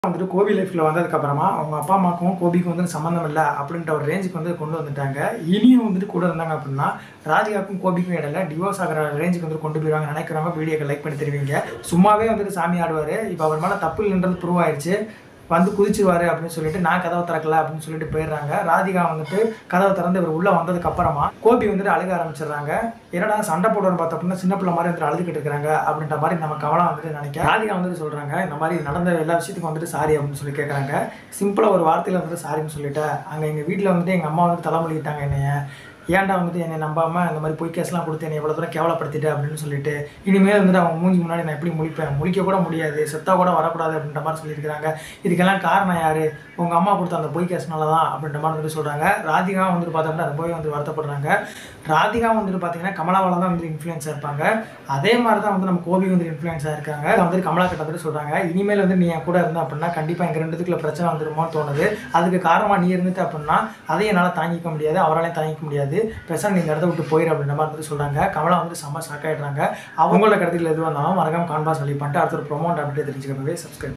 வந்துட்டு கோபி லைஃப்பில் வந்ததுக்கப்புறமா அவங்க அப்பா அம்மாக்கும் கோபிக்கும் வந்து சம்மந்தம் இல்லை அப்படின்ற ஒரு ரேஞ்சுக்கு வந்து கொண்டு வந்துட்டாங்க இனியும் வந்துட்டு கூட இருந்தாங்க அப்படின்னா ராதிகாவுக்கும் கோபிக்கும் இடையில டிவோர்ஸ் ஆகிற ரேஞ்சுக்கு வந்து கொண்டு போயிருவாங்க நினைக்கிறவங்க வீடியோக்கு லைக் பண்ணி தருவீங்க சும்மாவே வந்துட்டு சாமி ஆடுவார் இப்போ அவர் மேலே தப்பு இல்லைன்றது ப்ரூவ் ஆயிடுச்சு வந்து குதிச்சுவாரு அப்படின்னு சொல்லிட்டு நான் கதவை திறக்கல அப்படின்னு சொல்லிட்டு போயிடுறாங்க ராதிகா வந்துட்டு கதவை திறந்து இவர் உள்ள வந்ததுக்கு அப்புறமா கோபி வந்துட்டு அழுக ஆரம்பிச்சிடுறாங்க என்னடா சண்டை போடுறன்னு பார்த்த அப்படின்னா சின்ன பிள்ளை மாதிரி வந்துட்டு அழுதுகிட்டு இருக்காங்க அப்படின்ற மாதிரி நம்ம கவலை வந்துட்டு நினைக்க ராதிகா வந்துட்டு சொல்றாங்க இந்த மாதிரி நடந்த எல்லா விஷயத்துக்கும் வந்துட்டு சாரி அப்படின்னு சொல்லி கேட்குறாங்க சிம்பிளாக ஒரு வார்த்தையில வந்துட்டு சாரின்னு சொல்லிட்டேன் அங்கே எங்கள் வீட்டில் வந்துட்டு எங்கள் அம்மா வந்துட்டு தலைமொழிட்டாங்க என்னைய ஏன்டா வந்துட்டு என்னை நம்பாம இந்த மாதிரி பொய் கேஸ்லாம் கொடுத்து என்னை இவ்வளோ தூரம் கேவலப்படுத்திட்டு அப்படின்னு சொல்லிட்டு இனிமேல் வந்துட்டு அவங்க மூஞ்சி முன்னாடி நான் எப்படி முழிப்பேன் முழிக்க கூட முடியாது செத்தா கூட வரக்கூடாது அப்படின்ற மாதிரி சொல்லியிருக்கிறாங்க இதுக்கெல்லாம் காரணம் யாரு உங்க அம்மா கொடுத்த அந்த பொய் கேஸ்னால தான் அப்படின்ற மாதிரி வந்துட்டு சொல்றாங்க ராதிகா வந்துட்டு பார்த்தோம்னா ரொம்பவே வந்து வருத்தப்படுறாங்க ராதிகா வந்துட்டு பார்த்தீங்கன்னா கமலாவால தான் வந்து இன்ஃப்ளூயன்ஸாக இருப்பாங்க அதே மாதிரி தான் வந்து நம்ம கோபி வந்து இன்ஃப்ளூயன்ஸாக இருக்காங்க அதை வந்துட்டு கமலா கிட்ட வந்துட்டு சொல்றாங்க இனிமேல் வந்து நீ என் கூட இருந்த அப்படின்னா கண்டிப்பாக எங்கள் ரெண்டுத்துக்குள்ள பிரச்சனை வந்துருமோன்னு தோணுது அதுக்கு காரணமாக நீ இருந்துட்டு அப்படின்னா அதையும் என்னால் தாங்கிக்க முடியாது அவராலையும் தாங்கிக்க முடியாது பேசாம நீங்க இடத்த விட்டு போயிரு அப்படின்ற மாதிரி வந்து சொல்றாங்க கமலா வந்து செம்ம ஷாக் ஆயிடுறாங்க அவங்களோட கருத்தில் எதுவாக இருந்தாலும் மறக்காம கான்பாஸ் சொல்லி பண்ணிட்டு அடுத்த ஒரு ப்ரொமோட் அப்படியே தெரிஞ்சுக்கிறவே சப்ஸ்கிரைப்